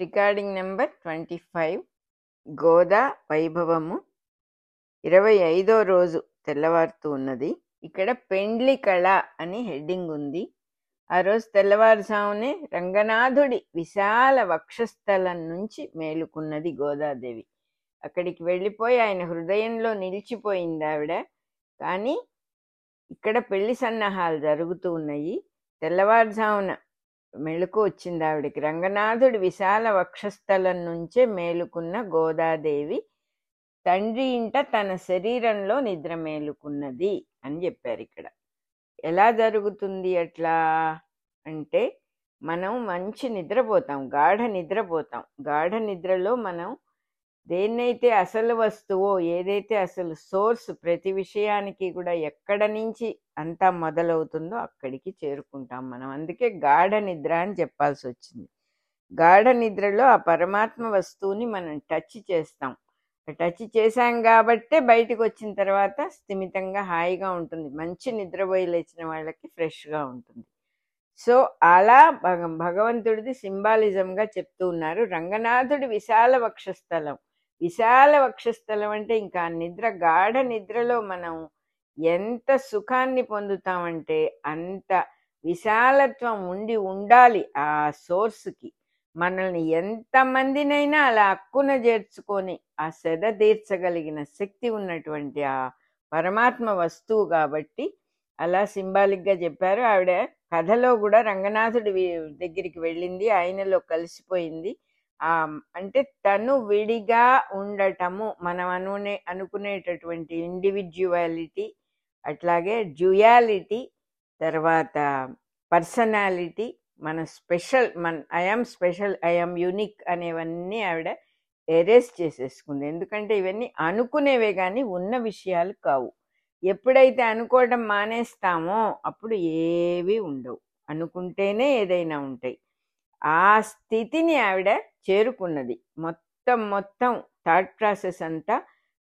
recording number twenty five Goda వైభవము ఇరవై ఐదో రోజు తెల్లవారుతూ ఉన్నది ఇక్కడ పెండ్లి కళ అని హెడ్డింగ్ ఉంది ఆ రోజు తెల్లవారుజామునే రంగనాథుడి విశాల వక్షస్థలం నుంచి మేలుకున్నది గోదాదేవి అక్కడికి వెళ్ళిపోయి ఆయన హృదయంలో నిలిచిపోయింది ఆవిడ కానీ ఇక్కడ పెళ్లి సన్నాహాలు జరుగుతూ ఉన్నాయి తెల్లవారుజామున మెళుకు వచ్చింది ఆవిడకి రంగనాథుడి విశాల వక్షస్థలం నుంచే మేలుకున్న గోదాదేవి తండ్రి ఇంట తన శరీరంలో నిద్ర మేలుకున్నది అని చెప్పారు ఇక్కడ ఎలా జరుగుతుంది అట్లా అంటే మనం మంచి నిద్రపోతాం గాఢ నిద్రపోతాం గాఢ నిద్రలో మనం దేన్నైతే అసలు వస్తువో ఏదైతే అసలు సోర్స్ ప్రతి విషయానికి కూడా ఎక్కడ నుంచి అంతా మొదలవుతుందో అక్కడికి చేరుకుంటాం మనం అందుకే గాఢ నిద్ర అని చెప్పాల్సి వచ్చింది గాఢ నిద్రలో ఆ పరమాత్మ వస్తువుని మనం టచ్ చేస్తాం టచ్ చేశాం కాబట్టే బయటకు వచ్చిన తర్వాత స్థిమితంగా హాయిగా ఉంటుంది మంచి నిద్రపోయి లేచిన వాళ్ళకి ఫ్రెష్గా ఉంటుంది సో అలా భగ భగవంతుడిది సింబాలిజంగా చెప్తూ ఉన్నారు రంగనాథుడి విశాల వక్షస్థలం విశాల వక్షస్థలం అంటే ఇంకా నిద్ర గాఢ నిద్రలో మనం ఎంత సుఖాన్ని పొందుతామంటే అంత విశాలత్వం ఉండి ఉండాలి ఆ సోర్స్కి మనల్ని ఎంతమందినైనా అలా అక్కున చేర్చుకొని ఆ సెద తీర్చగలిగిన శక్తి ఉన్నటువంటి ఆ పరమాత్మ వస్తువు కాబట్టి అలా సింబాలిక్గా చెప్పారు ఆవిడ కథలో కూడా రంగనాథుడి దగ్గరికి వెళ్ళింది ఆయనలో కలిసిపోయింది ఆ అంటే తను విడిగా ఉండటము మనం అనునే అనుకునేటటువంటి ఇండివిజువాలిటీ అట్లాగే డ్యుయాలిటీ తర్వాత పర్సనాలిటీ మన స్పెషల్ మన ఐఎమ్ స్పెషల్ ఐఎమ్ యూనిక్ అనేవన్నీ ఆవిడ ఎరేస్ చేసేసుకుంది ఎందుకంటే ఇవన్నీ అనుకునేవే కానీ ఉన్న విషయాలు కావు ఎప్పుడైతే అనుకోవడం మానేస్తామో అప్పుడు ఏవి ఉండవు అనుకుంటేనే ఏదైనా ఉంటాయి ఆ స్థితిని ఆవిడ చేరుకున్నది మొత్తం మొత్తం థాట్ ప్రాసెస్ అంతా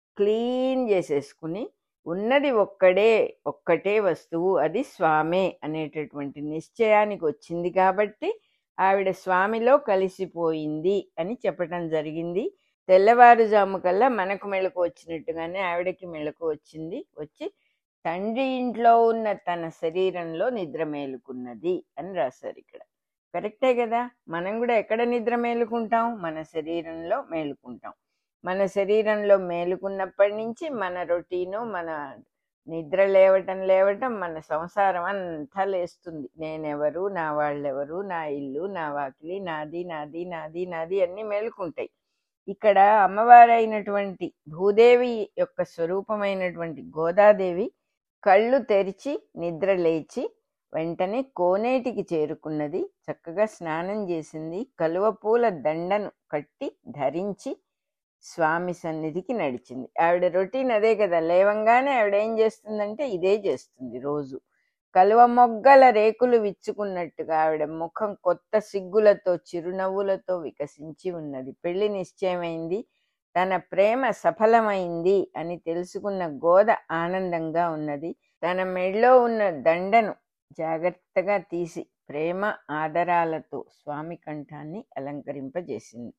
క్లీన్ చేసేసుకుని ఉన్నది ఒక్కడే ఒక్కటే వస్తువు అది స్వామే అనేటటువంటి నిశ్చయానికి వచ్చింది కాబట్టి ఆవిడ స్వామిలో కలిసిపోయింది అని చెప్పటం జరిగింది తెల్లవారుజాము కల్లా మనకు మెలకు వచ్చినట్టుగానే ఆవిడకి మెలకు వచ్చింది వచ్చి తండ్రి ఇంట్లో ఉన్న తన శరీరంలో నిద్ర మేలుకున్నది అని రాశారు ఇక్కడ కరెక్టే కదా మనం కూడా ఎక్కడ నిద్ర మేలుకుంటాం మన శరీరంలో మేలుకుంటాం మన శరీరంలో మేలుకున్నప్పటి నుంచి మన రొటీను మన నిద్ర లేవటం లేవటం మన సంసారం అంతా లేస్తుంది నేనెవరు నా వాళ్ళెవరు నా ఇల్లు నా వాకిలి నాది నాది నాది నాది అన్నీ మేలుకుంటాయి ఇక్కడ అమ్మవారైనటువంటి భూదేవి యొక్క స్వరూపమైనటువంటి గోదాదేవి కళ్ళు తెరిచి నిద్ర లేచి వెంటనే కోనేటికి చేరుకున్నది చక్కగా స్నానం చేసింది కలువ పూల దండను కట్టి ధరించి స్వామి సన్నిధికి నడిచింది ఆవిడ రొటీన్ అదే కదా లేవంగానే ఆవిడ ఏం చేస్తుందంటే ఇదే చేస్తుంది రోజు కలువ మొగ్గల రేకులు విచ్చుకున్నట్టుగా ఆవిడ ముఖం కొత్త సిగ్గులతో చిరునవ్వులతో వికసించి ఉన్నది పెళ్లి నిశ్చయమైంది తన ప్రేమ సఫలమైంది అని తెలుసుకున్న గోద ఆనందంగా ఉన్నది తన మెడలో ఉన్న దండను జాగ్రత్తగా తీసి ప్రేమ ఆదరాలతో స్వామి కంఠాన్ని అలంకరింపజేసింది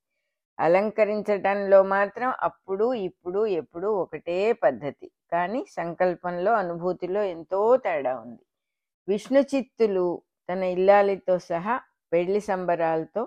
అలంకరించటంలో మాత్రం అప్పుడు ఇప్పుడు ఎప్పుడు ఒకటే పద్ధతి కానీ సంకల్పంలో అనుభూతిలో ఎంతో తేడా ఉంది విష్ణు చిత్తులు తన ఇల్లాలితో సహా పెళ్లి సంబరాలతో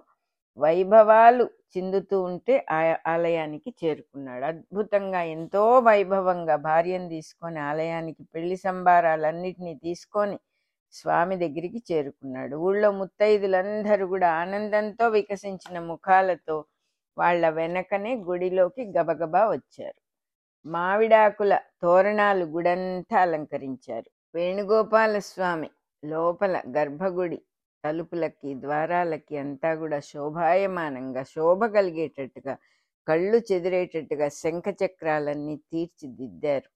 వైభవాలు చిందుతూ ఉంటే ఆ ఆలయానికి చేరుకున్నాడు అద్భుతంగా ఎంతో వైభవంగా భార్యను తీసుకొని ఆలయానికి పెళ్లి సంబారాలన్నిటినీ తీసుకొని స్వామి దగ్గరికి చేరుకున్నాడు ఊళ్ళో ముత్తైదులందరూ కూడా ఆనందంతో వికసించిన ముఖాలతో వాళ్ళ వెనకనే గుడిలోకి గబగబా వచ్చారు మావిడాకుల తోరణాలు గుడంతా అలంకరించారు వేణుగోపాల స్వామి లోపల గర్భగుడి తలుపులకి ద్వారాలకి అంతా కూడా శోభాయమానంగా శోభ కలిగేటట్టుగా కళ్ళు చెదిరేటట్టుగా శంఖ చక్రాలన్నీ తీర్చిదిద్దారు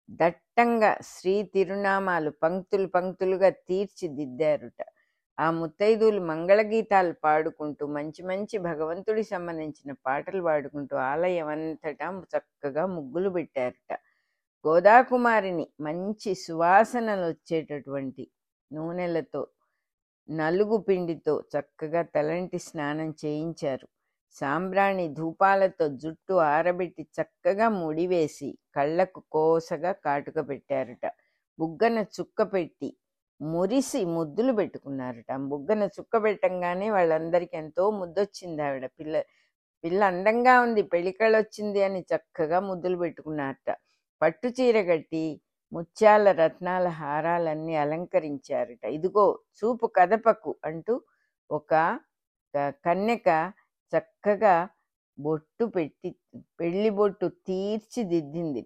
దట్టంగా శ్రీ తిరునామాలు పంక్తులు పంక్తులుగా తీర్చిదిద్దారుట ఆ ముత్తైదువులు మంగళగీతాలు పాడుకుంటూ మంచి మంచి భగవంతుడికి సంబంధించిన పాటలు పాడుకుంటూ ఆలయం అంతటా చక్కగా ముగ్గులు పెట్టారట గోదాకుమారిని మంచి సువాసనలు వచ్చేటటువంటి నూనెలతో నలుగు పిండితో చక్కగా తలంటి స్నానం చేయించారు సాంబ్రాణి ధూపాలతో జుట్టు ఆరబెట్టి చక్కగా ముడివేసి కళ్ళకు కోసగా కాటుక పెట్టారట బుగ్గన చుక్క పెట్టి మురిసి ముద్దులు పెట్టుకున్నారట ఆ బుగ్గన చుక్క పెట్టంగానే వాళ్ళందరికీ ఎంతో ముద్దొచ్చింది ఆవిడ పిల్ల పిల్ల అందంగా ఉంది పెళ్ళికళ్ళు వచ్చింది అని చక్కగా ముద్దులు పెట్టుకున్నారట పట్టు చీర కట్టి ముత్యాల రత్నాల హారాలన్నీ అలంకరించారట ఇదిగో చూపు కదపకు అంటూ ఒక క- కన్యక చక్కగా బొట్టు పెట్టి పెళ్లి బొట్టు తీర్చిదిద్దిందిట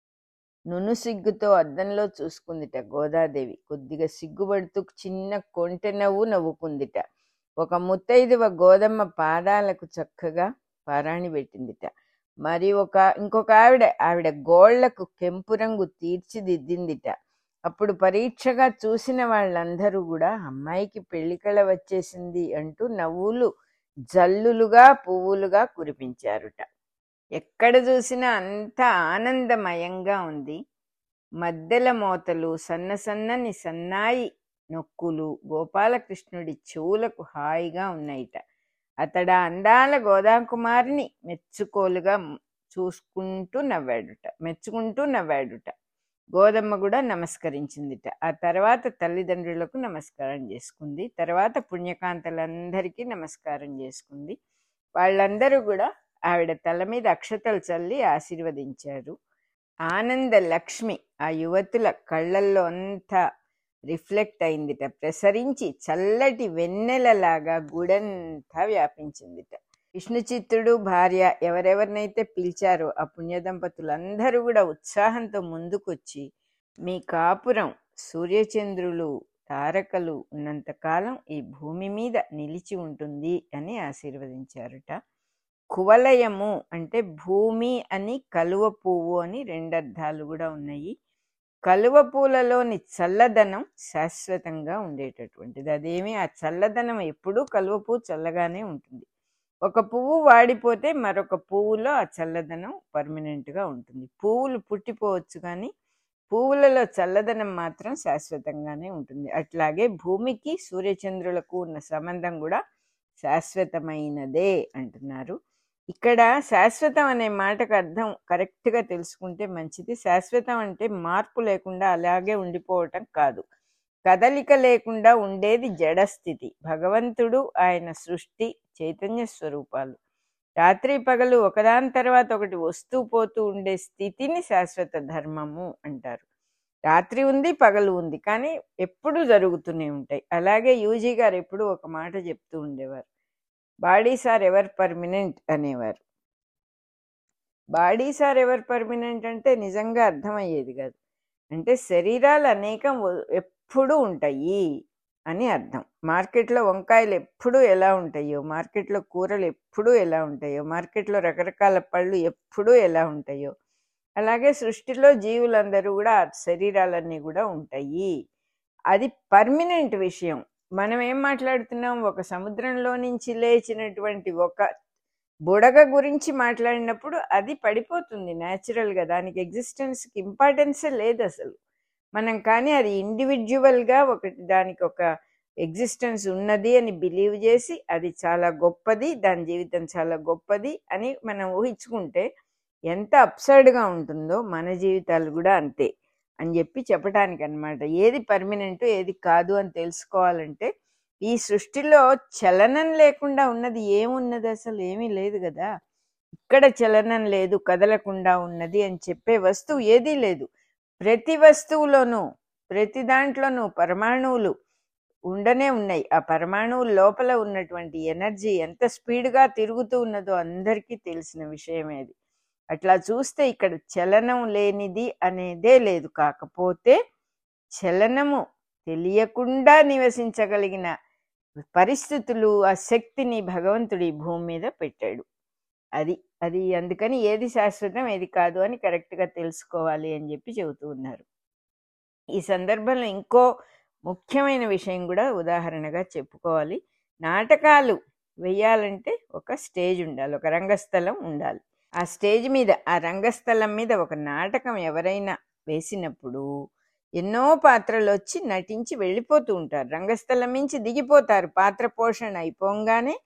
నును సిగ్గుతో అద్దంలో చూసుకుందిట గోదాదేవి కొద్దిగా సిగ్గుపడుతూ చిన్న కొంటె నవ్వు నవ్వుకుందిట ఒక ముత్తైదువ గోదమ్మ పాదాలకు చక్కగా పారాణి పెట్టిందిట మరి ఒక ఇంకొక ఆవిడ ఆవిడ గోళ్లకు కెంపు రంగు తీర్చిదిద్దిందిట అప్పుడు పరీక్షగా చూసిన వాళ్ళందరూ కూడా అమ్మాయికి పెళ్లికళ వచ్చేసింది అంటూ నవ్వులు జల్లులుగా పువ్వులుగా కురిపించారుట ఎక్కడ చూసినా అంత ఆనందమయంగా ఉంది మద్దెల మోతలు సన్న సన్నని సన్నాయి నొక్కులు గోపాలకృష్ణుడి చెవులకు హాయిగా ఉన్నాయిట అతడు ఆ అందాల గోదాకుమారిని మెచ్చుకోలుగా చూసుకుంటూ నవ్వాడుట మెచ్చుకుంటూ నవ్వాడుట గోదమ్మ కూడా నమస్కరించిందిట ఆ తర్వాత తల్లిదండ్రులకు నమస్కారం చేసుకుంది తర్వాత పుణ్యకాంతలందరికీ నమస్కారం చేసుకుంది వాళ్ళందరూ కూడా ఆవిడ తల మీద అక్షతలు చల్లి ఆశీర్వదించారు ఆనంద లక్ష్మి ఆ యువతుల కళ్ళల్లో అంతా రిఫ్లెక్ట్ అయిందిట ప్రసరించి చల్లటి వెన్నెలలాగా గుడంతా వ్యాపించిందిట విష్ణు చిత్తుడు భార్య ఎవరెవరినైతే పిలిచారో ఆ పుణ్య దంపతులందరూ కూడా ఉత్సాహంతో ముందుకొచ్చి మీ కాపురం సూర్యచంద్రులు తారకలు ఉన్నంతకాలం ఈ భూమి మీద నిలిచి ఉంటుంది అని ఆశీర్వదించారట కువలయము అంటే భూమి అని కలువ పువ్వు అని రెండు అర్థాలు కూడా ఉన్నాయి కలువ పూలలోని చల్లదనం శాశ్వతంగా ఉండేటటువంటిది అదేమి ఆ చల్లదనం ఎప్పుడూ కలువ పువ్వు చల్లగానే ఉంటుంది ఒక పువ్వు వాడిపోతే మరొక పువ్వులో ఆ చల్లదనం పర్మనెంట్గా ఉంటుంది పువ్వులు పుట్టిపోవచ్చు కానీ పువ్వులలో చల్లదనం మాత్రం శాశ్వతంగానే ఉంటుంది అట్లాగే భూమికి సూర్యచంద్రులకు ఉన్న సంబంధం కూడా శాశ్వతమైనదే అంటున్నారు ఇక్కడ శాశ్వతం అనే మాటకు అర్థం కరెక్ట్గా తెలుసుకుంటే మంచిది శాశ్వతం అంటే మార్పు లేకుండా అలాగే ఉండిపోవటం కాదు కదలిక లేకుండా ఉండేది జడస్థితి భగవంతుడు ఆయన సృష్టి చైతన్య స్వరూపాలు రాత్రి పగలు ఒకదాని తర్వాత ఒకటి వస్తూ పోతూ ఉండే స్థితిని శాశ్వత ధర్మము అంటారు రాత్రి ఉంది పగలు ఉంది కానీ ఎప్పుడూ జరుగుతూనే ఉంటాయి అలాగే యూజీ గారు ఎప్పుడూ ఒక మాట చెప్తూ ఉండేవారు బాడీస్ ఆర్ ఎవర్ పర్మనెంట్ అనేవారు బాడీస్ ఆర్ ఎవర్ పర్మనెంట్ అంటే నిజంగా అర్థమయ్యేది కాదు అంటే శరీరాలు అనేకం వ- ఎప్పుడూ ఉంటాయి అని అర్థం మార్కెట్లో వంకాయలు ఎప్పుడూ ఎలా ఉంటాయో మార్కెట్లో కూరలు ఎప్పుడూ ఎలా ఉంటాయో మార్కెట్లో రకరకాల పళ్ళు ఎప్పుడూ ఎలా ఉంటాయో అలాగే సృష్టిలో జీవులందరూ కూడా ఆ శరీరాలన్నీ కూడా ఉంటాయి అది పర్మనెంట్ విషయం మనం ఏం మాట్లాడుతున్నాం ఒక సముద్రంలో నుంచి లేచినటువంటి ఒక బుడగ గురించి మాట్లాడినప్పుడు అది పడిపోతుంది న్యాచురల్గా దానికి ఎగ్జిస్టెన్స్కి ఇంపార్టెన్సే లేదు అసలు మనం కానీ అది ఇండివిజువల్గా ఒకటి దానికి ఒక ఎగ్జిస్టెన్స్ ఉన్నది అని బిలీవ్ చేసి అది చాలా గొప్పది దాని జీవితం చాలా గొప్పది అని మనం ఊహించుకుంటే ఎంత అప్సైడ్గా ఉంటుందో మన జీవితాలు కూడా అంతే అని చెప్పి చెప్పడానికి అనమాట ఏది పర్మనెంట్ ఏది కాదు అని తెలుసుకోవాలంటే ఈ సృష్టిలో చలనం లేకుండా ఉన్నది ఏమున్నది అసలు ఏమీ లేదు కదా ఇక్కడ చలనం లేదు కదలకుండా ఉన్నది అని చెప్పే వస్తువు ఏదీ లేదు ప్రతి వస్తువులోనూ ప్రతి దాంట్లోనూ పరమాణువులు ఉండనే ఉన్నాయి ఆ పరమాణువుల లోపల ఉన్నటువంటి ఎనర్జీ ఎంత స్పీడ్గా తిరుగుతూ ఉన్నదో అందరికీ తెలిసిన విషయమే అది అట్లా చూస్తే ఇక్కడ చలనం లేనిది అనేదే లేదు కాకపోతే చలనము తెలియకుండా నివసించగలిగిన పరిస్థితులు ఆ శక్తిని భగవంతుడి భూమి మీద పెట్టాడు అది అది అందుకని ఏది శాశ్వతం ఏది కాదు అని కరెక్ట్గా తెలుసుకోవాలి అని చెప్పి చెబుతూ ఉన్నారు ఈ సందర్భంలో ఇంకో ముఖ్యమైన విషయం కూడా ఉదాహరణగా చెప్పుకోవాలి నాటకాలు వేయాలంటే ఒక స్టేజ్ ఉండాలి ఒక రంగస్థలం ఉండాలి ఆ స్టేజ్ మీద ఆ రంగస్థలం మీద ఒక నాటకం ఎవరైనా వేసినప్పుడు ఎన్నో పాత్రలు వచ్చి నటించి వెళ్ళిపోతూ ఉంటారు రంగస్థలం నుంచి దిగిపోతారు పాత్ర పోషణ అయిపోగానే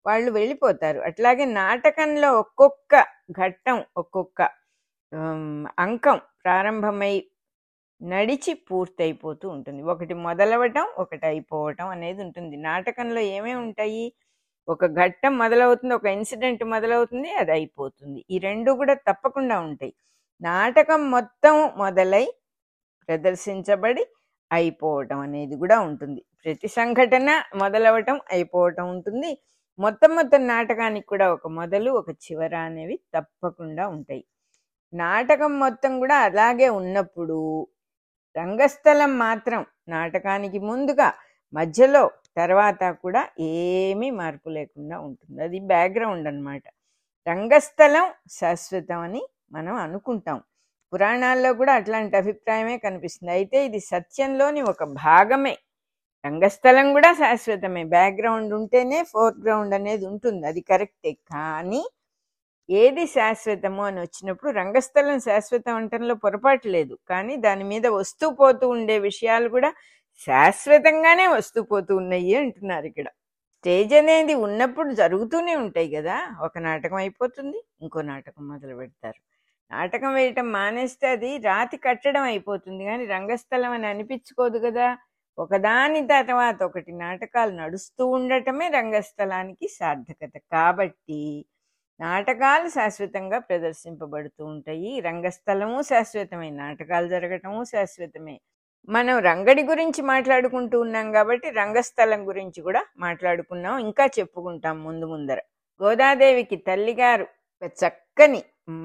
వాళ్ళు వెళ్ళిపోతారు అట్లాగే నాటకంలో ఒక్కొక్క ఘట్టం ఒక్కొక్క ఆమ్, అంకం ప్రారంభమై నడిచి పూర్తయిపోతూ ఉంటుంది ఒకటి మొదలవటం ఒకటి అయిపోవటం అనేది ఉంటుంది నాటకంలో ఏమేమి ఉంటాయి ఒక ఘట్టం మొదలవుతుంది ఒక ఇన్సిడెంట్ మొదలవుతుంది అది అయిపోతుంది ఈ రెండు కూడా తప్పకుండా ఉంటాయి నాటకం మొత్తం మొదలై ప్రదర్శించబడి అయిపోవటం అనేది కూడా ఉంటుంది ప్రతి సంఘటన మొదలవటం అయిపోవటం ఉంటుంది మొత్తం మొత్తం నాటకానికి కూడా ఒక మొదలు ఒక చివర అనేవి తప్పకుండా ఉంటాయి నాటకం మొత్తం కూడా అలాగే ఉన్నప్పుడు రంగస్థలం మాత్రం నాటకానికి ముందుగా మధ్యలో తర్వాత కూడా ఏమీ మార్పు లేకుండా ఉంటుంది అది బ్యాక్గ్రౌండ్ అన్నమాట రంగస్థలం శాశ్వతం అని మనం అనుకుంటాం పురాణాల్లో కూడా అట్లాంటి అభిప్రాయమే కనిపిస్తుంది అయితే ఇది సత్యంలోని ఒక భాగమే రంగస్థలం కూడా శాశ్వతమే బ్యాక్గ్రౌండ్ ఉంటేనే ఫోర్గ్రౌండ్ అనేది ఉంటుంది అది కరెక్టే కానీ ఏది శాశ్వతము అని వచ్చినప్పుడు రంగస్థలం శాశ్వతం అంటంలో పొరపాటు లేదు కానీ దాని మీద వస్తూ పోతూ ఉండే విషయాలు కూడా శాశ్వతంగానే వస్తూ పోతూ ఉన్నాయి అంటున్నారు ఇక్కడ స్టేజ్ అనేది ఉన్నప్పుడు జరుగుతూనే ఉంటాయి కదా ఒక నాటకం అయిపోతుంది ఇంకో నాటకం మొదలు పెడతారు నాటకం వేయటం మానేస్తే అది రాతి కట్టడం అయిపోతుంది కానీ రంగస్థలం అని అనిపించుకోదు కదా ఒకదాని తర్వాత ఒకటి నాటకాలు నడుస్తూ ఉండటమే రంగస్థలానికి సార్థకత కాబట్టి నాటకాలు శాశ్వతంగా ప్రదర్శింపబడుతూ ఉంటాయి రంగస్థలము శాశ్వతమే నాటకాలు జరగటము శాశ్వతమే మనం రంగడి గురించి మాట్లాడుకుంటూ ఉన్నాం కాబట్టి రంగస్థలం గురించి కూడా మాట్లాడుకున్నాం ఇంకా చెప్పుకుంటాం ముందు ముందర గోదాదేవికి తల్లిగారు ఒక చక్కని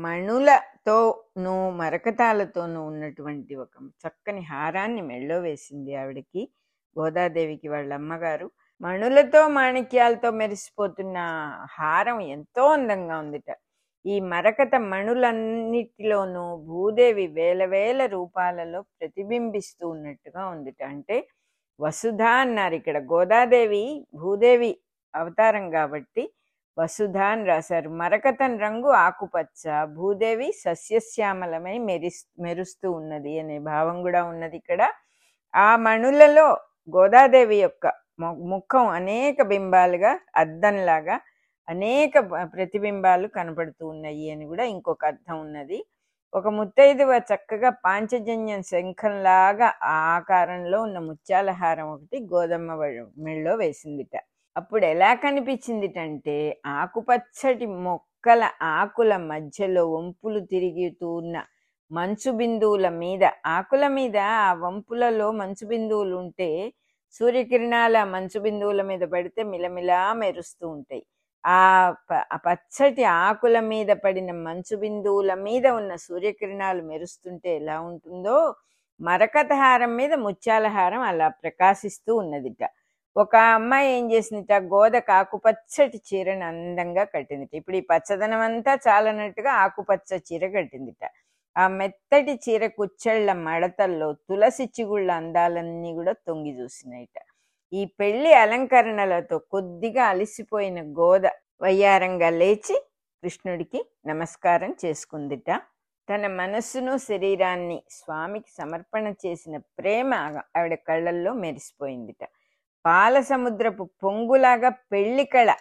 మణులతోనూ మరకతాలతోనూ ఉన్నటువంటి ఒక చక్కని హారాన్ని మెళ్ళో వేసింది ఆవిడకి గోదాదేవికి వాళ్ళ అమ్మగారు మణులతో మాణిక్యాలతో మెరిసిపోతున్న హారం ఎంతో అందంగా ఉందిట ఈ మరకత మణులన్నిటిలోనూ భూదేవి వేల వేల రూపాలలో ప్రతిబింబిస్తూ ఉన్నట్టుగా ఉందిట అంటే వసుధ అన్నారు ఇక్కడ గోదాదేవి భూదేవి అవతారం కాబట్టి వసుధ అని రాశారు మరకతం రంగు ఆకుపచ్చ భూదేవి సస్యశ్యామలమై మెరిస్ మెరుస్తూ ఉన్నది అనే భావం కూడా ఉన్నది ఇక్కడ ఆ మణులలో గోదాదేవి యొక్క ము- ముఖం అనేక బింబాలుగా అద్దంలాగా అనేక ప- ప్రతిబింబాలు కనపడుతూ ఉన్నాయి అని కూడా ఇంకొక అర్థం ఉన్నది ఒక ముత్తైదువ చక్కగా పాంచజన్యం శంఖంలాగా ఆ ఆకారంలో ఉన్న ముత్యాల హారం ఒకటి గోదమ్మ వ- మెళ్ళో వేసిందిట అప్పుడు ఎలా కనిపించిందిటంటే ఆకుపచ్చటి మొక్కల ఆకుల మధ్యలో వంపులు తిరుగుతూ ఉన్న మంచు బిందువుల మీద ఆకుల మీద ఆ వంపులలో మంచు బిందువులు ఉంటే సూర్యకిరణాల మంచు బిందువుల మీద పడితే మిలమిలా మెరుస్తూ ఉంటాయి ఆ ప- ఆ పచ్చటి ఆకుల మీద పడిన మంచు బిందువుల మీద ఉన్న సూర్యకిరణాలు మెరుస్తుంటే ఎలా ఉంటుందో మరకత హారం మీద ముత్యాల హారం అలా ప్రకాశిస్తూ ఉన్నదిట ఒక అమ్మాయి ఏం చేసిందిట గోదకు ఆకుపచ్చటి చీరను అందంగా కట్టిందిట ఇప్పుడు ఈ పచ్చదనం అంతా చాలనట్టుగా ఆకుపచ్చ చీర కట్టిందిట ఆ మెత్తటి చీర కుచ్చెళ్ల మడతల్లో తులసి చిగుళ్ళ అందాలన్నీ కూడా తొంగి చూసినాయిట ఈ పెళ్లి అలంకరణలతో కొద్దిగా అలసిపోయిన గోద వయ్యారంగా లేచి కృష్ణుడికి నమస్కారం చేసుకుందిట తన మనస్సును శరీరాన్ని స్వామికి సమర్పణ చేసిన ప్రేమ ఆవిడ కళ్ళల్లో మెరిసిపోయిందిట పాల సముద్రపు పొంగులాగా పెళ్లి కళ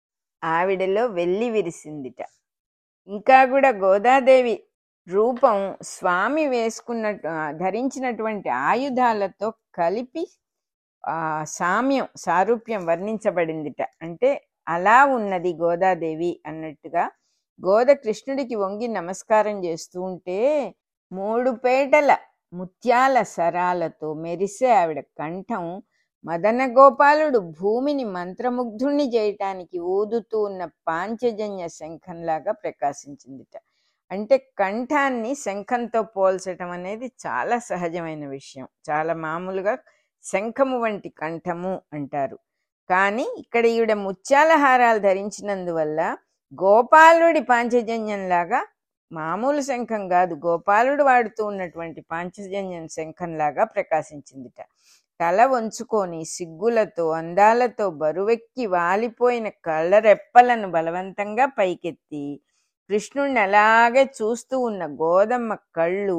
ఆవిడలో వెల్లి విరిసిందిట ఇంకా కూడా గోదాదేవి రూపం స్వామి వేసుకున్నట్టు ఆ, ధరించినటువంటి ఆయుధాలతో కలిపి ఆ సామ్యం సారూప్యం వర్ణించబడిందిట అంటే అలా ఉన్నది గోదాదేవి అన్నట్టుగా గోద కృష్ణుడికి వంగి నమస్కారం చేస్తూ ఉంటే మూడు పేటల ముత్యాల సరాలతో మెరిసే ఆవిడ కంఠం మదన గోపాలుడు భూమిని మంత్రముగ్ధుణ్ణి చేయటానికి ఊదుతూ ఉన్న పాంచజన్య శంఖంలాగా ప్రకాశించిందిట అంటే కంఠాన్ని శంఖంతో పోల్చటం అనేది చాలా సహజమైన విషయం చాలా మామూలుగా శంఖము వంటి కంఠము అంటారు కానీ ఇక్కడ ఈవిడ ముత్యాల హారాలు ధరించినందువల్ల గోపాలుడి పాంచజన్యంలాగా మామూలు శంఖం కాదు గోపాలుడు వాడుతూ ఉన్నటువంటి పాంచజన్యం శంఖంలాగా ప్రకాశించిందిట తల వంచుకొని సిగ్గులతో అందాలతో బరువెక్కి వాలిపోయిన కళ్ళరెప్పలను బలవంతంగా పైకెత్తి కృష్ణుణ్ణి అలాగే చూస్తూ ఉన్న గోదమ్మ కళ్ళు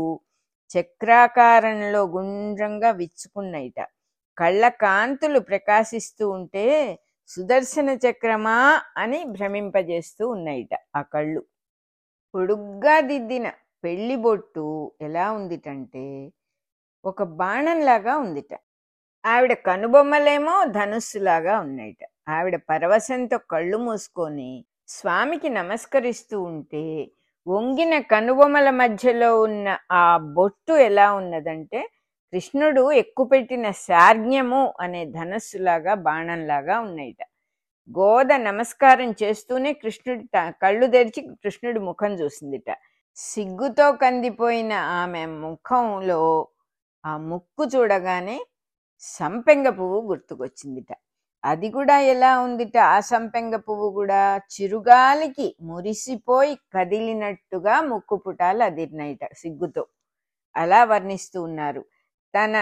చక్రాకారంలో గుండ్రంగా విచ్చుకున్నాయిట కళ్ళ కాంతులు ప్రకాశిస్తూ ఉంటే సుదర్శన చక్రమా అని భ్రమింపజేస్తూ ఉన్నాయిట ఆ కళ్ళు పొడుగ్గా దిద్దిన పెళ్లి బొట్టు ఎలా ఉందిటంటే ఒక బాణంలాగా ఉందిట ఆవిడ కనుబొమ్మలేమో ధనుస్సులాగా ఉన్నాయిట ఆవిడ పరవశంతో కళ్ళు మూసుకొని స్వామికి నమస్కరిస్తూ ఉంటే వంగిన కనుబొమ్మల మధ్యలో ఉన్న ఆ బొట్టు ఎలా ఉన్నదంటే కృష్ణుడు ఎక్కుపెట్టిన శార్జ్ఞము అనే ధనస్సులాగా బాణంలాగా ఉన్నాయిట గోద నమస్కారం చేస్తూనే కృష్ణుడి త- కళ్ళు తెరిచి కృష్ణుడి ముఖం చూసిందిట సిగ్గుతో కందిపోయిన ఆమె ముఖంలో ఆ ముక్కు చూడగానే సంపెంగ పువ్వు గుర్తుకొచ్చిందిట అది కూడా ఎలా ఉందిట ఆ సంపెంగ పువ్వు కూడా చిరుగాలికి మురిసిపోయి కదిలినట్టుగా ముక్కు పుటాలు అదిరినాయిట సిగ్గుతో అలా వర్ణిస్తూ ఉన్నారు తన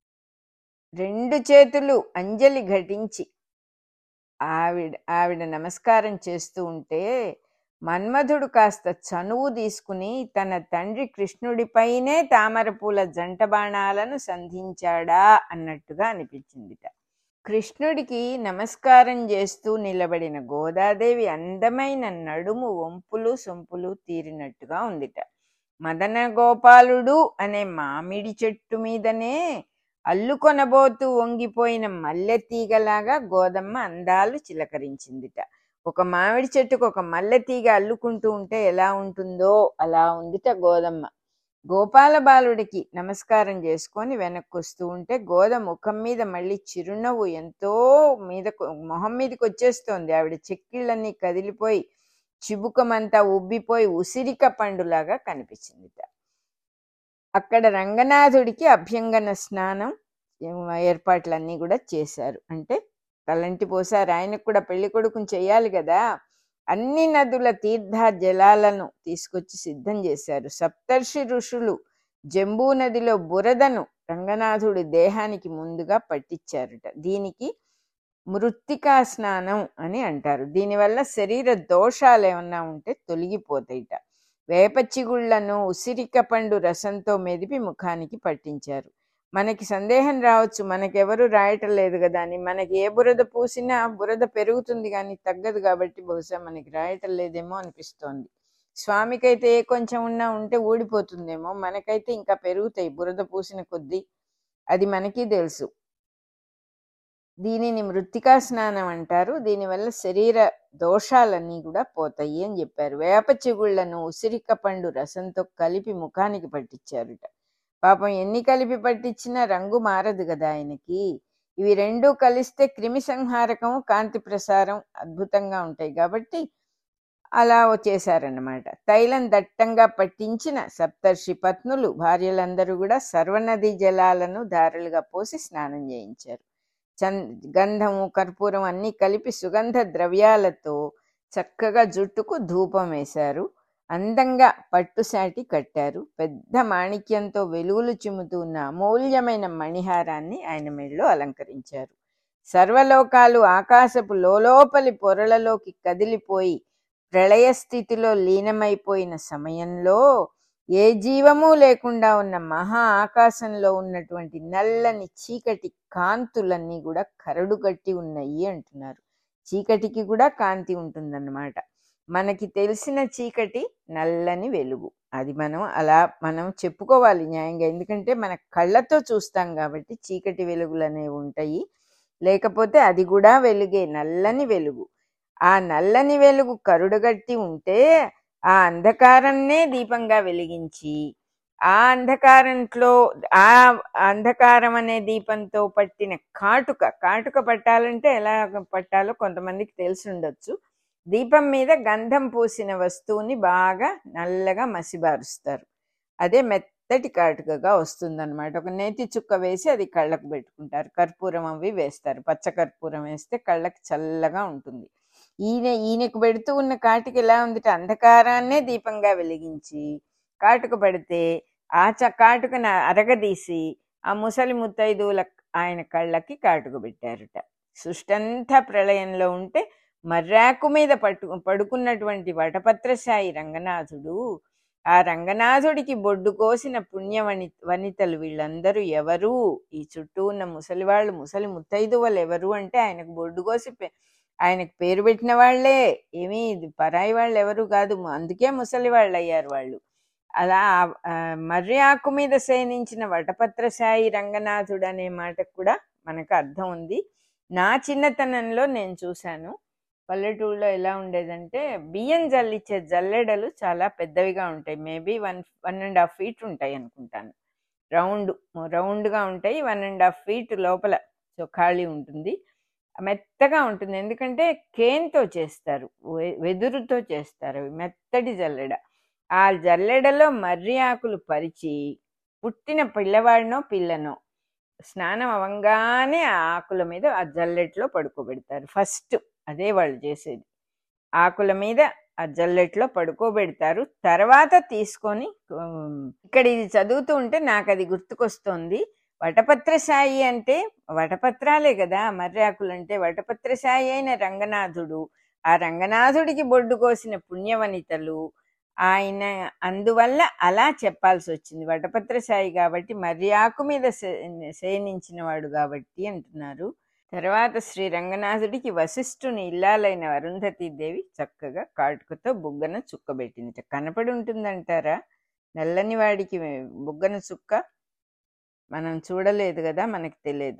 రెండు చేతులు అంజలి ఘటించి ఆవిడ ఆవిడ నమస్కారం చేస్తూ ఉంటే మన్మధుడు కాస్త చనువు తీసుకుని తన తండ్రి కృష్ణుడిపైనే తామర పూల జంట బాణాలను సంధించాడా అన్నట్టుగా అనిపించిందిట కృష్ణుడికి నమస్కారం చేస్తూ నిలబడిన గోదాదేవి అందమైన నడుము వంపులు సొంపులు తీరినట్టుగా ఉందిట మదన గోపాలుడు అనే మామిడి చెట్టు మీదనే అల్లుకొనబోతూ వంగిపోయిన మల్లె తీగలాగా గోదమ్మ అందాలు చిలకరించిందిట ఒక మామిడి చెట్టుకు ఒక మల్లె తీగ అల్లుకుంటూ ఉంటే ఎలా ఉంటుందో అలా ఉందిట గోదమ్మ గోపాల బాలుడికి నమస్కారం చేసుకొని వెనక్కి వస్తూ ఉంటే గోద ముఖం మీద మళ్ళీ చిరునవ్వు ఎంతో మీద మొహం మీదకి వచ్చేస్తోంది ఆవిడ చెక్కిళ్ళన్నీ కదిలిపోయి చిబుకమంతా ఉబ్బిపోయి ఉసిరిక పండులాగా కనిపించిందిట అక్కడ రంగనాథుడికి అభ్యంగన స్నానం ఏర్పాట్లన్నీ కూడా చేశారు అంటే తలంటి పోసారు ఆయనకు కూడా పెళ్లి కొడుకుని చెయ్యాలి కదా అన్ని నదుల తీర్థ జలాలను తీసుకొచ్చి సిద్ధం చేశారు సప్తర్షి ఋషులు జంబూ నదిలో బురదను రంగనాథుడి దేహానికి ముందుగా పట్టించారట దీనికి మృత్తికా స్నానం అని అంటారు దీనివల్ల శరీర దోషాలు ఏమన్నా ఉంటే తొలగిపోతాయిట వేప చిగుళ్లను ఉసిరిక పండు రసంతో మెదిపి ముఖానికి పట్టించారు మనకి సందేహం రావచ్చు మనకెవరు రాయటం లేదు కదా అని మనకి ఏ బురద పూసినా బురద పెరుగుతుంది కానీ తగ్గదు కాబట్టి బహుశా మనకి రాయటం లేదేమో అనిపిస్తోంది స్వామికైతే ఏ కొంచెం ఉన్నా ఉంటే ఊడిపోతుందేమో మనకైతే ఇంకా పెరుగుతాయి బురద పూసిన కొద్దీ అది మనకి తెలుసు దీనిని మృత్తికా స్నానం అంటారు దీనివల్ల శరీర దోషాలన్నీ కూడా పోతాయి అని చెప్పారు వేప చిగుళ్లను ఉసిరిక పండు రసంతో కలిపి ముఖానికి పట్టించారుట పాపం ఎన్ని కలిపి పట్టించినా రంగు మారదు కదా ఆయనకి ఇవి రెండూ కలిస్తే క్రిమి సంహారకం కాంతి ప్రసారం అద్భుతంగా ఉంటాయి కాబట్టి అలా చేశారన్నమాట తైలం దట్టంగా పట్టించిన సప్తర్షి పత్నులు భార్యలందరూ కూడా సర్వనది జలాలను ధారలుగా పోసి స్నానం చేయించారు చన్ గంధము కర్పూరం అన్నీ కలిపి సుగంధ ద్రవ్యాలతో చక్కగా జుట్టుకు ధూపం వేశారు అందంగా పట్టుసాటి కట్టారు పెద్ద మాణిక్యంతో వెలుగులు చిమ్ముతూ ఉన్న అమూల్యమైన మణిహారాన్ని ఆయన మెడలో అలంకరించారు సర్వలోకాలు ఆకాశపు లోలోపలి పొరలలోకి కదిలిపోయి ప్రళయ స్థితిలో లీనమైపోయిన సమయంలో ఏ జీవము లేకుండా ఉన్న మహా ఆకాశంలో ఉన్నటువంటి నల్లని చీకటి కాంతులన్నీ కూడా కరడు కట్టి ఉన్నాయి అంటున్నారు చీకటికి కూడా కాంతి ఉంటుందన్నమాట మనకి తెలిసిన చీకటి నల్లని వెలుగు అది మనం అలా మనం చెప్పుకోవాలి న్యాయంగా ఎందుకంటే మన కళ్ళతో చూస్తాం కాబట్టి చీకటి వెలుగులు అనేవి ఉంటాయి లేకపోతే అది కూడా వెలుగే నల్లని వెలుగు ఆ నల్లని వెలుగు కరుడుగట్టి ఉంటే ఆ అంధకారాన్నే దీపంగా వెలిగించి ఆ అంధకారంలో ఆ అంధకారం అనే దీపంతో పట్టిన కాటుక కాటుక పట్టాలంటే ఎలా పట్టాలో కొంతమందికి తెలిసి ఉండొచ్చు దీపం మీద గంధం పూసిన వస్తువుని బాగా నల్లగా మసిబారుస్తారు అదే మెత్తటి కాటుకగా వస్తుందన్నమాట ఒక నేతి చుక్క వేసి అది కళ్ళకు పెట్టుకుంటారు కర్పూరం అవి వేస్తారు పచ్చ కర్పూరం వేస్తే కళ్ళకి చల్లగా ఉంటుంది ఈయన ఈయనకు పెడుతూ ఉన్న కాటుక ఎలా ఉందిట అంధకారాన్నే దీపంగా వెలిగించి కాటుక పడితే ఆ చ కాటుకను అరగదీసి ఆ ముసలి ముత్తైదువుల ఆయన కళ్ళకి కాటుక పెట్టారట సృష్టంతా ప్రళయంలో ఉంటే మర్రాకు మీద పట్టు పడుకున్నటువంటి వటపత్రశాయి రంగనాథుడు ఆ రంగనాథుడికి బొడ్డు కోసిన పుణ్యవని వనితలు వీళ్ళందరూ ఎవరు ఈ చుట్టూ ఉన్న ముసలివాళ్ళు ముసలి ముత్తైదువలు ఎవరు అంటే ఆయనకు బొడ్డు కోసి ఆయనకు పేరు పెట్టిన వాళ్ళే ఏమీ ఇది పరాయి వాళ్ళు ఎవరు కాదు అందుకే ముసలి వాళ్ళు అయ్యారు వాళ్ళు అలా ఆ, మర్రి ఆకు మీద శయనించిన వటపత్రశాయి రంగనాథుడు అనే మాటకు కూడా మనకు అర్థం ఉంది నా చిన్నతనంలో నేను చూశాను పల్లెటూరులో ఎలా ఉండేదంటే బియ్యం జల్లిచ్చే జల్లెడలు చాలా పెద్దవిగా ఉంటాయి maybe one one and half feet ఉంటాయి అనుకుంటాను రౌండ్ రౌండ్గా ఉంటాయి వన్ అండ్ హాఫ్ ఫీట్ లోపల సో ఖాళీ ఉంటుంది మెత్తగా ఉంటుంది ఎందుకంటే కేన్తో చేస్తారు వె- వెదురుతో చేస్తారు అవి మెత్తటి జల్లెడ ఆ జల్లెడలో మర్రి ఆకులు పరిచి పుట్టిన పిల్లవాడినో పిల్లనో స్నానం అవ్వంగానే ఆ ఆకుల మీద ఆ జల్లెట్లో పడుకోబెడతారు ఫస్ట్ అదే వాళ్ళు చేసేది ఆకుల మీద ఆ జల్లెట్లో పడుకోబెడతారు తర్వాత తీసుకొని ఉమ్, ఇక్కడ ఇది చదువుతూ ఉంటే నాకు అది గుర్తుకొస్తోంది వటపత్రశాయి అంటే వటపత్రాలే కదా మర్రి ఆకులు అంటే వటపత్రశాయి అయిన రంగనాథుడు ఆ రంగనాథుడికి బొడ్డు కోసిన పుణ్యవనితలు ఆయన అందువల్ల అలా చెప్పాల్సి వచ్చింది వటపత్రశాయి కాబట్టి మర్రి ఆకు మీద శయ- శయనించిన వాడు కాబట్టి అంటున్నారు తర్వాత శ్రీ రంగనాథుడికి వశిష్ఠుని ఇల్లాలైన అరుంధతీ దేవి చక్కగా కాటుకతో బుగ్గన చుక్కబెట్టింది కనపడి ఉంటుందంటారా నల్లని వాడికి బుగ్గన చుక్క మనం చూడలేదు కదా మనకి తెలియదు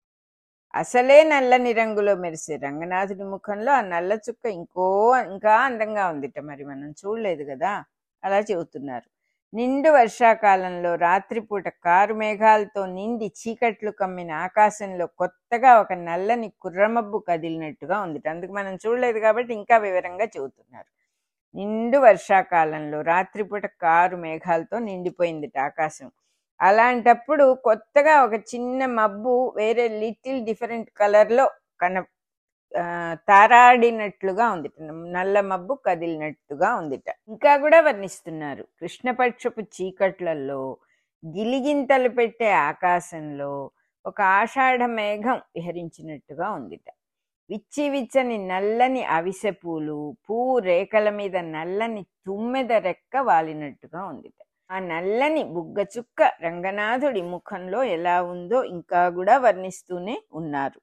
అసలే నల్లని రంగులో మెరిసే రంగనాథుడి ముఖంలో ఆ నల్ల చుక్క ఇంకో ఇంకా అందంగా ఉందిట మరి మనం చూడలేదు కదా అలా చెబుతున్నారు నిండు వర్షాకాలంలో రాత్రిపూట కారు మేఘాలతో నిండి చీకట్లు కమ్మిన ఆకాశంలో కొత్తగా ఒక నల్లని కుర్రమబ్బు కదిలినట్టుగా ఉంది అందుకు మనం చూడలేదు కాబట్టి ఇంకా వివరంగా చెబుతున్నారు నిండు వర్షాకాలంలో రాత్రిపూట కారు మేఘాలతో నిండిపోయిందిట ఆకాశం అలాంటప్పుడు కొత్తగా ఒక చిన్న మబ్బు వేరే లిటిల్ డిఫరెంట్ కలర్లో కన ఆ, తారాడినట్లుగా ఉందిట నల్ల మబ్బు కదిలినట్టుగా ఉందిట ఇంకా కూడా వర్ణిస్తున్నారు కృష్ణపక్షపు చీకట్లలో గిలిగింతలు పెట్టే ఆకాశంలో ఒక ఆషాఢ మేఘం విహరించినట్టుగా ఉందిట విచ్చి విచ్చని నల్లని అవిసె పూలు పువ్వు రేఖల మీద నల్లని తుమ్మెద రెక్క వాలినట్టుగా ఉందిట ఆ నల్లని బుగ్గ చుక్క రంగనాథుడి ముఖంలో ఎలా ఉందో ఇంకా కూడా వర్ణిస్తూనే ఉన్నారు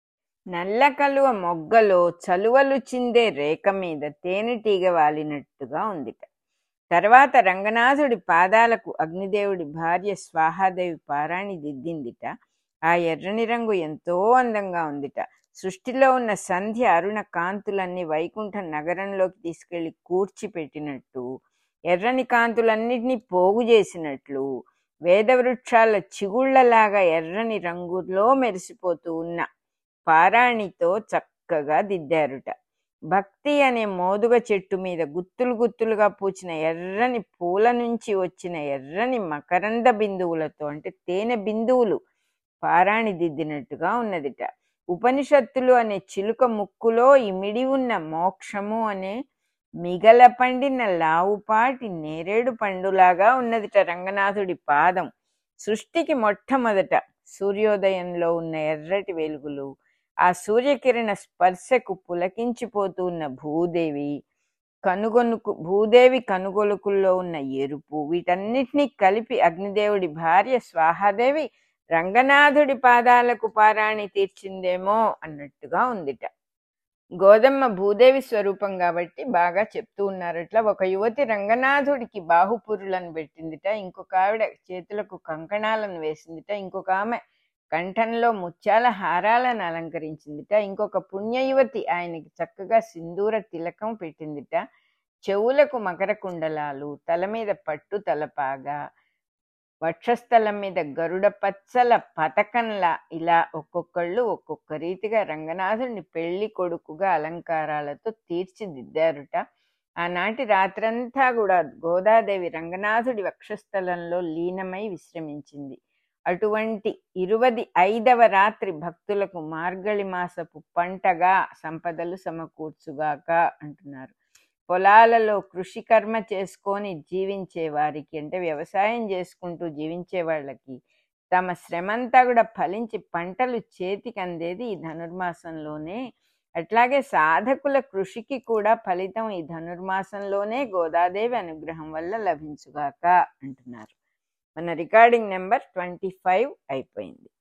నల్ల కలువ మొగ్గలో చలువలు చిందే రేఖ మీద తేనెటీగ వాలినట్టుగా ఉందిట తర్వాత రంగనాథుడి పాదాలకు అగ్నిదేవుడి భార్య స్వాహాదేవి పారాణి దిద్దిందిట ఆ ఎర్రని రంగు ఎంతో అందంగా ఉందిట సృష్టిలో ఉన్న సంధ్య అరుణ కాంతులన్నీ వైకుంఠ నగరంలోకి తీసుకెళ్లి కూర్చిపెట్టినట్టు ఎర్రని కాంతులన్నిటినీ పోగు చేసినట్లు వేదవృక్షాల చిగుళ్లలాగా ఎర్రని రంగులో మెరిసిపోతూ ఉన్న పారాణితో చక్కగా దిద్దారుట భక్తి అనే మోదుగ చెట్టు మీద గుత్తులు గుత్తులుగా పూచిన ఎర్రని పూల నుంచి వచ్చిన ఎర్రని మకరంద బిందువులతో అంటే తేనె బిందువులు పారాణి దిద్దినట్టుగా ఉన్నదిట ఉపనిషత్తులు అనే చిలుక ముక్కులో ఇమిడి ఉన్న మోక్షము అనే మిగల పండిన లావుపాటి నేరేడు పండులాగా ఉన్నదిట రంగనాథుడి పాదం సృష్టికి మొట్టమొదట సూర్యోదయంలో ఉన్న ఎర్రటి వెలుగులు ఆ సూర్యకిరణ స్పర్శకు పులకించిపోతూ ఉన్న భూదేవి కనుగొనుకు భూదేవి కనుగొలుకుల్లో ఉన్న ఎరుపు వీటన్నిటినీ కలిపి అగ్నిదేవుడి భార్య స్వాహాదేవి రంగనాథుడి పాదాలకు పారాణి తీర్చిందేమో అన్నట్టుగా ఉందిట గోదమ్మ భూదేవి స్వరూపం కాబట్టి బాగా చెప్తూ ఉన్నారు అట్లా ఒక యువతి రంగనాథుడికి బాహుపురులను పెట్టిందిట ఇంకొక ఆవిడ చేతులకు కంకణాలను వేసిందిట ఇంకొక ఆమె కంఠంలో ముత్యాల హారాలను అలంకరించిందిట ఇంకొక పుణ్య యువతి ఆయనకి చక్కగా సింధూర తిలకం పెట్టిందిట చెవులకు మకర కుండలాలు తల మీద పట్టు తలపాగా వక్షస్థలం మీద గరుడ పచ్చల పతకంలా ఇలా ఒక్కొక్కళ్ళు ఒక్కొక్క రీతిగా రంగనాథుడిని పెళ్లి కొడుకుగా అలంకారాలతో తీర్చిదిద్దారుట ఆనాటి రాత్రంతా కూడా గోదాదేవి రంగనాథుడి వక్షస్థలంలో లీనమై విశ్రమించింది అటువంటి ఇరువది ఐదవ రాత్రి భక్తులకు మార్గళి మాసపు పంటగా సంపదలు సమకూర్చుగాక అంటున్నారు పొలాలలో కృషి కర్మ చేసుకొని జీవించే వారికి అంటే వ్యవసాయం చేసుకుంటూ జీవించే వాళ్ళకి తమ శ్రమంతా కూడా ఫలించి పంటలు చేతికి అందేది ఈ ధనుర్మాసంలోనే అట్లాగే సాధకుల కృషికి కూడా ఫలితం ఈ ధనుర్మాసంలోనే గోదాదేవి అనుగ్రహం వల్ల లభించుగాక అంటున్నారు మన రికార్డింగ్ నెంబర్ ట్వంటీ ఫైవ్ అయిపోయింది